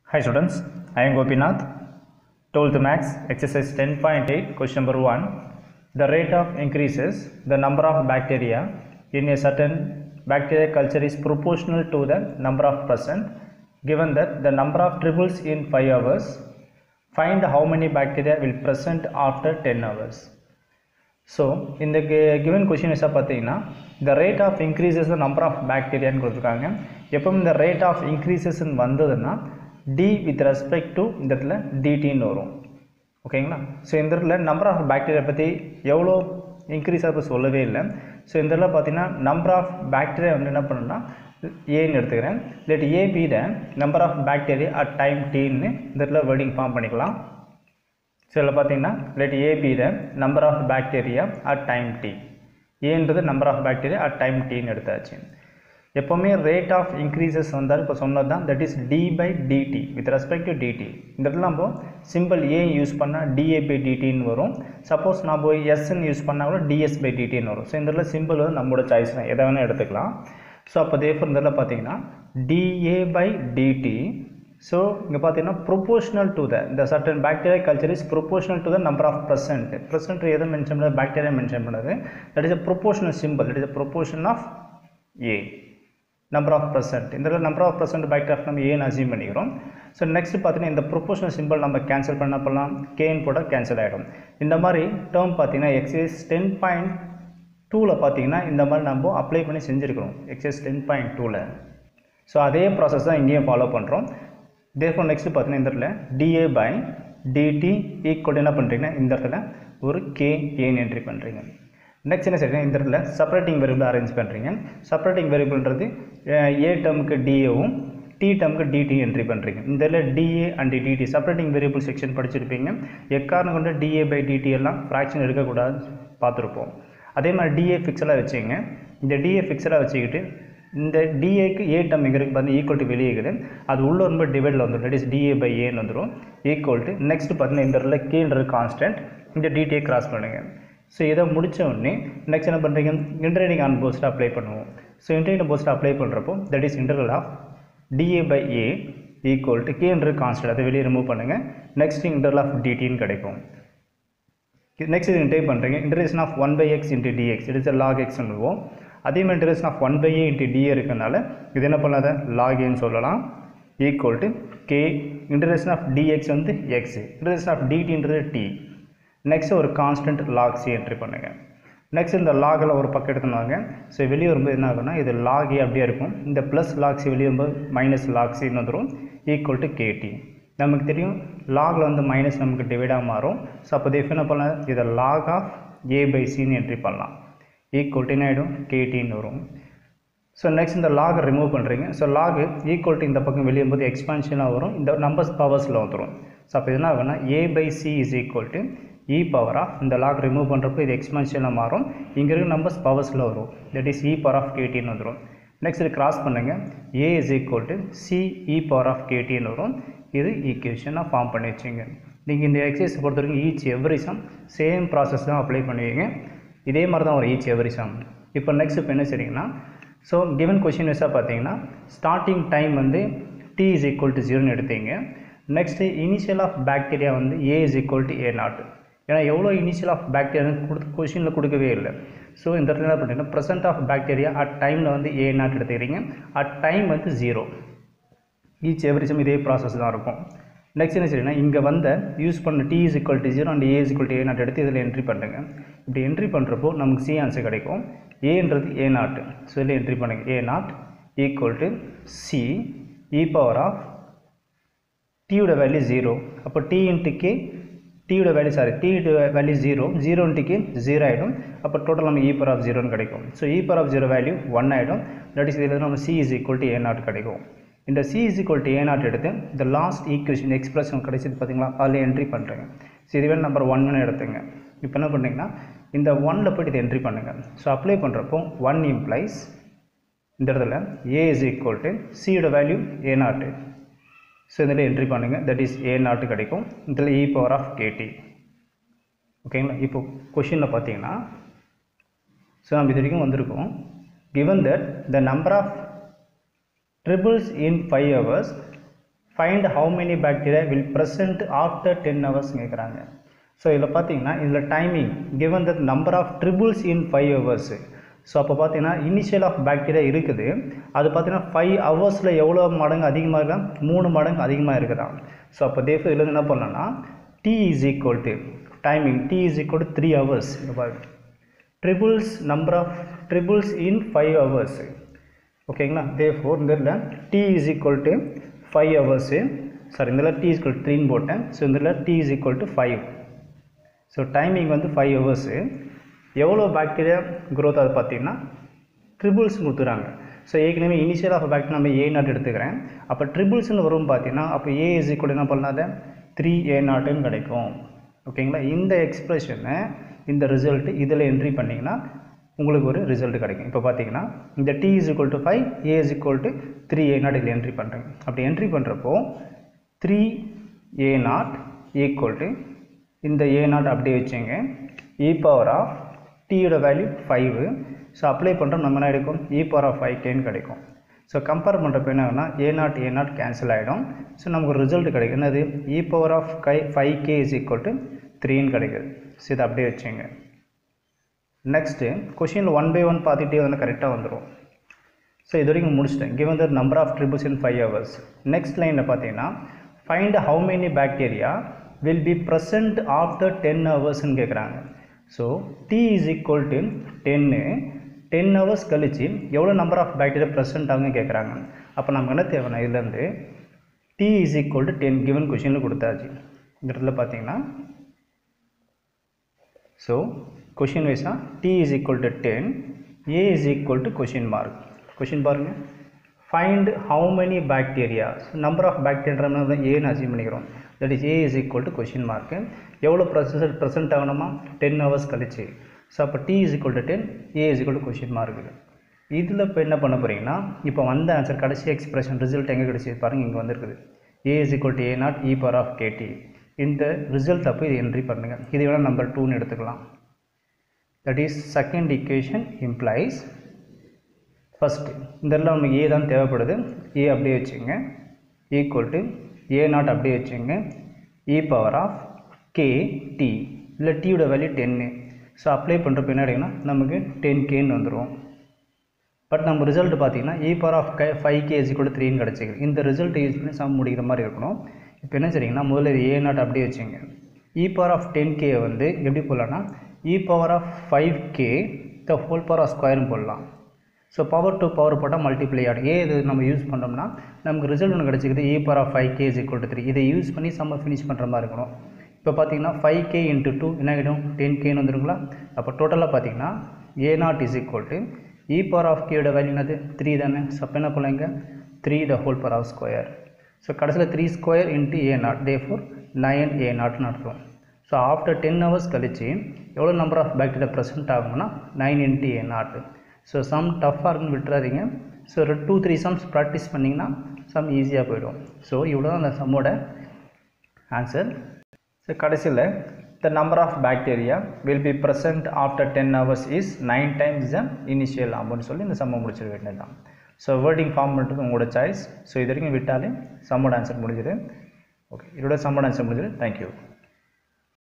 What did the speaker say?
Hi students, I am Gopinath. 12th Max, exercise 10.8, question number 1. The rate of increases the number of bacteria in a certain bacteria culture is proportional to the number of percent. Given that the number of triples in 5 hours, find how many bacteria will present after 10 hours. So இந்த given question வச்சா பார்த்தீங்கன்னா இந்த rate of increases number of பாக்டீரியான்னு கொடுத்துருக்காங்க எப்பவும் இந்த rate of இன்க்ரீசஸ்ன்னு வந்ததுன்னா tea with respect to இந்த இடத்துல டிடின்னு வரும் ஓகேங்களா ஸோ இந்த இடத்துல நம்பர் ஆஃப் பாக்டீரியா பற்றி எவ்வளோ இன்க்ரீஸ் ஆகும் சொல்லவே இல்லை ஸோ இந்த இடத்துல பார்த்தீங்கன்னா நம்பர் ஆஃப் பாக்டீரியா வந்து என்ன பண்ணணும்னா ஏன்னு எடுத்துக்கிறேன் let A be the number of bacteria at time டீன்னு இந்த இடத்துல வேர்டிங் ஃபார்ம் பண்ணிக்கலாம் ஸோ இதில் பார்த்தீங்கன்னா let A be the number of bacteria at time T ஏன்றது number of bacteria at time டின்னு எடுத்தாச்சு எப்போவுமே ரேட் ஆஃப் இன்க்ரீசஸ் வந்தால் இப்போ சொன்னது தான் that is D by DT with respect to DT இந்த இடத்துல நம்ம சிம்பிள் ஏ யூஸ் பண்ணால் டிஏ பை டிடின்னு வரும் சப்போஸ் நான் போய் எஸ்ன்னு யூஸ் பண்ணால் கூட டிஎஸ் பை டிடின்னு வரும் ஸோ இந்த இடத்துல சிம்பிள் வந்து நம்மளோட சாய்ஸ் தான் எதை வேணால் எடுத்துக்கலாம் ஸோ அப்போ தேஃபர் இந்த இடத்துல பார்த்தீங்கன்னா டிஏ பை டிடி ஸோ இங்கே பார்த்தீங்கன்னா ப்ரொபோஷனல் டு த இந்த certain bacteria culture is proportional to the number of percent percent எதை மென்ஷன் பண்ணது பாக்டீரியா மென்ஷன் பண்ணது that is a proportional simple that is a proportion of a number of percent இந்த number of percent bacteria நம்ம ஏன்னு achieve பண்ணிக்கிறோம் so next பார்த்தீங்கன்னா இந்த proportional simple நம்ம கேன்சல் பண்ண பண்ணலாம் கேன் போட கேன்சல் ஆகிடும் இந்த மாதிரி டேர்ம் பார்த்தீங்கன்னா எக்ஸைஸ் டென் பாயிண்ட் டூவில் பார்த்தீங்கன்னா இந்த மாதிரி நம்ம அப்ளை பண்ணி செஞ்சுருக்கிறோம் எக்ஸைஸ் டென் பாயிண்ட் டூவில் ஸோ அதே ப்ராசஸ் தான் இங்கேயும் ஃபாலோ பண்ணுறோம் தேர்ஃபோர் நெக்ஸ்ட் பார்த்தீங்கன்னா இந்த இடத்துல டிஏ பை டிடி ஈக்குவல் என்ன பண்ணுறீங்கன்னா இந்த இடத்துல ஒரு கே ஏன்னு என்ட்ரி பண்ணுறீங்க நெக்ஸ்ட் என்ன செய்றீங்க இந்த இடத்துல செப்பரேட்டிங் வேரியபிள் அரேஞ்ச் பண்ணுறீங்க செப்பரேட்டிங் வேரியபிள்ன்றது ஏ டேர்முக்கு டிஏவும் டி டேர்முக்கு டிடி என்ட்ரி பண்ணுறீங்க இந்த இதில் DA and DT separating variable section படிச்சிருப்பீங்க எக்காரணம் கொண்டு டிஏ பை டிடி எல்லாம் ஃப்ராக்ஷன் எடுக்கக்கூடாது பார்த்துருப்போம் அதே மாதிரி டிஏ ஃபிக்ஸலாக வச்சுங்க இந்த டிஏ ஃபிக்ஸலாக வச்சுக்கிட்டு இந்த டிஏக்கு ஏ டம் இங்கே இருக்கு பார்த்தீங்கன்னா ஈக்குவல் டு வெளியே இருக்குது அது உள்ள ரொம்ப டிவைடில் வந்துடும் தட் இஸ் டிஏ பை ஏன்னு வந்துடும் ஈக்குவல் டு நெக்ஸ்ட் பார்த்தீங்கன்னா இந்த இடத்துல கீழ்றது கான்ஸ்டன்ட் இந்த டிடியை கிராஸ் பண்ணுங்கள் ஸோ இதை முடித்த உடனே நெக்ஸ்ட் என்ன பண்ணுறீங்க இன்டர்னேட்டிங் ஆன் போஸ்ட் அப்ளை பண்ணுவோம் ஸோ இன்டர்னேட் போஸ்ட் அப்ளை பண்ணுறப்போ that is integral of DA by A equal to கேன்ற கான்ஸ்டன்ட் அதை வெளியே ரிமூவ் பண்ணுங்கள் நெக்ஸ்ட் இன்டர்வல் ஆஃப் டிடின்னு கிடைக்கும் நெக்ஸ்ட் இது டைப் பண்ணுறீங்க integration of one by X into DX it is log X சொல்லுவோம் அதே மாதிரி integration of one by A into DA இருக்கனால இது என்ன பண்ணாத லாக் ஏன்னு சொல்லலாம் equal to K integration of DX வந்து எக்ஸ் இன்டரேஷன் ஆஃப் டிடின்றது டி நெக்ஸ்ட் ஒரு கான்ஸ்டன்ட் லாக் சி என்ட்ரி பண்ணுங்கள் நெக்ஸ்ட் இந்த லாகில் ஒரு பக்கம் எடுத்துனாங்க ஸோ வெளியே வரும்போது என்ன ஆகும்னா இது லாக் ஏ அப்படியே இருக்கும் இந்த ப்ளஸ் லாக் சி வெளியே வரும்போது மைனஸ் லாக் சின்னு வந்துடும் ஈக்குவல் டு கேடி நமக்கு தெரியும் லாகில் வந்து மைனஸ் நமக்கு டிவைடாக மாறும் ஸோ அப்போ தேஃப் என்ன பண்ணலாம் இதை லாக் ஆஃப் ஏ பை சின்னு என்ட்ரி பண்ணலாம் ஈக்குவல் டு என்ன ஆகிடும் கேடின்னு வரும் ஸோ நெக்ஸ்ட் இந்த லாகை ரிமூவ் பண்ணுறீங்க ஸோ லாக் ஈக்குவல் டு இந்த பக்கம் வெளியே போது எக்ஸ்பான்ஷனாக வரும் இந்த நம்பர்ஸ் பவர்ஸில் வந்துடும் ஸோ அப்போ என்ன ஆகும்னா A by C is equal to E power of இந்த லாக் ரிமூவ் பண்ணுறப்போ இது எக்ஸ்பான்ஷனாக மாறும் இங்கே இருக்க நம்பர்ஸ் பவர்ஸில் வரும் that is E power of கேடின்னு வந்துடும் நெக்ஸ்ட் இது கிராஸ் பண்ணுங்கள் A is equal to C E power of கேடின்னு வரும் இது ஈக்குவேஷனாக ஃபார்ம் பண்ணி வச்சுங்க நீங்கள் இந்த எக்ஸசைஸ் பொறுத்த வரைக்கும் each every sum same process தான் அப்ளை பண்ணுவீங்க இதே மாதிரி தான் ஒரு ஈச் எவ்ரி சம் இப்போ நெக்ஸ்ட் இப்போ என்ன செய்றீங்கன்னா ஸோ கிவன் கொஷின் வைஸாக பார்த்தீங்கன்னா ஸ்டார்டிங் டைம் வந்து டி இஸ் ஈக்குவல் டு ஜீரோன்னு எடுத்தீங்க நெக்ஸ்ட்டு இனிஷியல் ஆஃப் பாக்டீரியா வந்து A is equal to A naught ஏன்னா எவ்வளோ இனிஷியல் ஆஃப் பாக்டீரியா கொடுத்து கொஷினில் கொடுக்கவே இல்லை ஸோ இந்த இடத்துல என்ன பண்ணுறீங்கன்னா ப்ரெசென்ட் ஆஃப் பாக்டீரியா அட் டைமில் வந்து ஏ நாட் எடுத்துக்கிறீங்க அட் டைம் வந்து ஜீரோ ஈச் எவ்ரி சம் இதே ப்ராசஸ் தான் இருக்கும் நெக்ஸ்ட் என்ன செய்யணும் இங்கே வந்த யூஸ் பண்ண T is equal to zero and A is equal to A naught எடுத்து இதில் என்ட்ரி பண்ணுங்க இப்படி என்ட்ரி பண்ணுறப்போ நமக்கு சி ஆன்சர் கிடைக்கும் ஏன்றது ஏ நாட் ஸோ இதில் என்ட்ரி பண்ணுங்க A naught equal to C E power of டியோட வேல்யூ ஜீரோ அப்போ டி இன்ட்டு கே டியோட value sorry T value zero zero into K zero ஆகிடும் அப்போ டோட்டல் நம்ம இ பவர் ஆஃப் ஜீரோன்னு கிடைக்கும் so E power of zero value one ஆகிடும் that is இதில் நம்ம C is equal to A naught கிடைக்கும் இந்த C is equal to A naught எடுத்து இந்த லாஸ்ட் ஈக்குவேஷன் எக்ஸ்பிரஷன் கிடைச்சது பார்த்தீங்களா அதில் என்ட்ரி பண்ணுறேங்க ஸோ இதுவே நம்பர் ஒன்னு எடுத்துங்க இப்போ என்ன பண்ணுறீங்கன்னா இந்த ஒன்னில் போய்ட்டு இதை என்ட்ரி பண்ணுங்கள் ஸோ அப்ளை பண்ணுறப்போ ஒன் இம்ப்ளைஸ் இந்த இடத்துல ஏ இஸ் ஈக்குவல் டு சியோட வேல்யூ ஏ நாட்டு ஸோ இதில் என்ட்ரி பண்ணுங்கள் தட் இஸ் ஏ நாட்டு கிடைக்கும் இதில் இ பவர் ஆஃப் கேடி ஓகேங்களா இப்போ கொஷினில் பார்த்தீங்கன்னா ஸோ நம்ம இது வரைக்கும் வந்திருக்கோம் given that the number of triples in 5 hours find how many bacteria will present after ten hours கேட்குறாங்க ஸோ இதில் பார்த்தீங்கன்னா இதில் timing given the number of triples in five hours so அப்போ பார்த்தீங்கன்னா இனிஷியல் ஆஃப் பாக்டீரியா இருக்குது அது பார்த்தீங்கன்னா five ஹவர்ஸில் எவ்வளோ மடங்கு அதிகமாக இருக்கா மூணு மடங்கு அதிகமாக இருக்குதா ஸோ அப்போ தேஃபோ இதில் என்ன பண்ணலாம்னா T is equal to timing T is equal to three hours இந்த பாருங்க triples number of triples in five hours ஓகேங்களா தே ஃபோர் இந்த இதில் T is equal to five hours sorry இந்த டி இஸ் ஈக்குவல் த்ரீன்னு போட்டேன் ஸோ இந்த T is equal to five so timing வந்து ஃபைவ் ஹவர்ஸு எவ்வளோ பாக்டீரியா க்ரோத் அது பார்த்தீங்கன்னா ட்ரிபிள்ஸ் கொடுத்துறாங்க ஸோ ஏற்கனவே இனிஷியல் ஆஃப் பாக்டீரியா நம்ம ஏ நாட் எடுத்துக்கிறேன் அப்போ ட்ரிபிள்ஸ்னு வரும் பார்த்தீங்கன்னா அப்போ ஏ இஸ் ஈக்குவல் என்ன பண்ணாத த்ரீ ஏ நாட்டுன்னு கிடைக்கும் ஓகேங்களா இந்த எக்ஸ்பிரஷனை இந்த ரிசல்ட் இதில் என்ட்ரி பண்ணிங்கன்னா உங்களுக்கு ஒரு ரிசல்ட் கிடைக்கும் இப்போ பார்த்தீங்கன்னா இந்த T is equal to five A is equal to three A naught இதில் என்ட்ரி பண்ணுறேன் அப்படி என்ட்ரி பண்ணுறப்போ three A naught equal to இந்த ஏ நாட் அப்படியே வச்சுங்க இ பவர் ஆஃப் டீயோட வேல்யூ ஃபைவு ஸோ அப்ளை பண்ணுறோம் நம்ம என்ன கிடைக்கும் இ பவர் ஆஃப் ஃபைவ் கேன்னு கிடைக்கும் ஸோ கம்பேர் பண்ணுறப்ப என்ன ஆகுனா A naught A naught cancel ஆகிடும் ஸோ நமக்கு ஒரு ரிசல்ட் கிடைக்கும் என்னது E power of guy five K is equal to த்ரீன்னு கிடைக்குது ஸோ இதை அப்படியே வச்சுங்க நெக்ஸ்ட்டு கொஷினில் ஒன் பை ஒன் பார்த்துட்டே வந்து கரெக்டாக வந்துடும் ஸோ இது வரைக்கும் முடிச்சிட்டேன் given the number of triples in five hours next லைனில் பார்த்தீங்கன்னா find how many bacteria will be present after ten ஹவர்ஸ்ன்னு கேட்குறாங்க so T is equal to டென்னு டென் ஹவர்ஸ் கழிச்சு எவ்வளோ நம்பர் ஆஃப் பாக்டீரியா ப்ரெசென்ட் ஆகுங்க கேட்குறாங்க அப்போ நமக்கு என்ன தேவைன்னா இதுலேருந்து T is equal to ten given கொஷினில் கொடுத்தாச்சு இந்த இடத்துல பார்த்தீங்கன்னா ஸோ கொஷின் வைஸாக T is equal to ten A is equal to question mark question பாருங்கள் find how many bacteria number of bacteria ஏன்னு அசீவ் பண்ணிக்கிறோம் that is A is equal to question mark எவ்வளோ ப்ரெசன்ட் ப்ரெசென்ட் ஆகணுமா ten hours கழிச்சு so அப்போ T is equal to ten A is equal to question mark இதில் இப்போ என்ன பண்ண போகிறீங்கன்னா இப்போ வந்த ஆன்சர் கடைசி எக்ஸ்பிரஷன் ரிசல்ட் எங்கே கிடைச்சி பாருங்கள் இங்கே வந்திருக்குது A is equal to A naught E power of KT இந்த ரிசல்ட் அப்போ இது என்ட்ரி பண்ணுங்கள் இது வேணால் நம்பர் டூன்னு எடுத்துக்கலாம் that is second equation implies first இந்த இடத்துல நமக்கு ஏ தான் தேவைப்படுது ஏ அப்படியே வச்சுங்க ஈக்குவல் டு ஏ நாட் அப்படியே வச்சுங்க E power of K T இல்லை டீயோட வேல்யூ டென்னு ஸோ அப்ளை பண்ணுறப்ப என்ன கிடைக்குன்னா நமக்கு டென் கேன்னு வந்துடும் பட் நம்ம ரிசல்ட் பார்த்தீங்கன்னா E power of K five கேஜி கூட த்ரீன்னு கிடச்சிருக்கு இந்த ரிசல்ட் யூஸ் பண்ணி சம் முடிக்கிற மாதிரி இருக்கணும் இப்போ என்ன செய்றீங்கன்னா முதல்ல ஏ நாட் அப்படியே வச்சுங்க E power of ten K வந்து எப்படி போடலாம்னா E power of five K the whole power of ஸ்கொயர்னு போடலாம் ஸோ பவர் டு பவர் போட்டால் மல்டிப்ளை ஆகிடும் ஏன் இது நம்ம யூஸ் பண்ணோம்னா நமக்கு ரிசல்ட் ஒன்று கிடச்சிக்குது E power of five K is equal to three இதை யூஸ் பண்ணி சம்ம ஃபினிஷ் பண்ணுற மாதிரி இருக்கணும் இப்போ பார்த்தீங்கன்னா ஃபைவ் கே இன்ட்டு டூ என்ன ஆகிடும் டென் கேன்னு வந்துருங்களா அப்போ டோட்டலாக பார்த்தீங்கன்னா A naught is equal to E power of கேயோட வேல்யூ என்னது த்ரீ தானே ஸோ அப்போ என்ன பண்ணலாங்க three the whole power of square so கடைசியில் three square into A naught therefore nine A நாட்னு அர்த்தம் ஸோ ஆஃப்டர் டென் ஹவர்ஸ் கழிச்சு எவ்வளோ நம்பர் ஆஃப் பாக்டீரியா ப்ரெசென்ட் ஆகும்னா nine into A naught so sum டஃப்பாக இருக்குன்னு விட்டுறாதீங்க ஸோ ஒரு டூ த்ரீ சம்ஸ் ப்ராக்டிஸ் பண்ணிங்கன்னா சம் ஈஸியாக போயிடும் ஸோ இவ்வளோ தான் அந்த சம்மோட ஆன்சர் ஸோ கடைசியில் the number of bacteria will be present after ten hours is nine times the initial அப்படின்னு சொல்லி இந்த சம்ம முடிச்சிட வேண்டியது தான் ஸோ வேர்டிங் ஃபார்ம் பண்ணுறது உங்களோட சாய்ஸ் ஸோ இது வரைக்கும் விட்டாலே சம்மோட ஆன்சர் முடிஞ்சிடு ஓகே இதோட சம்மோட ஆன்சர் முடிஞ்சிடு தேங்க்யூ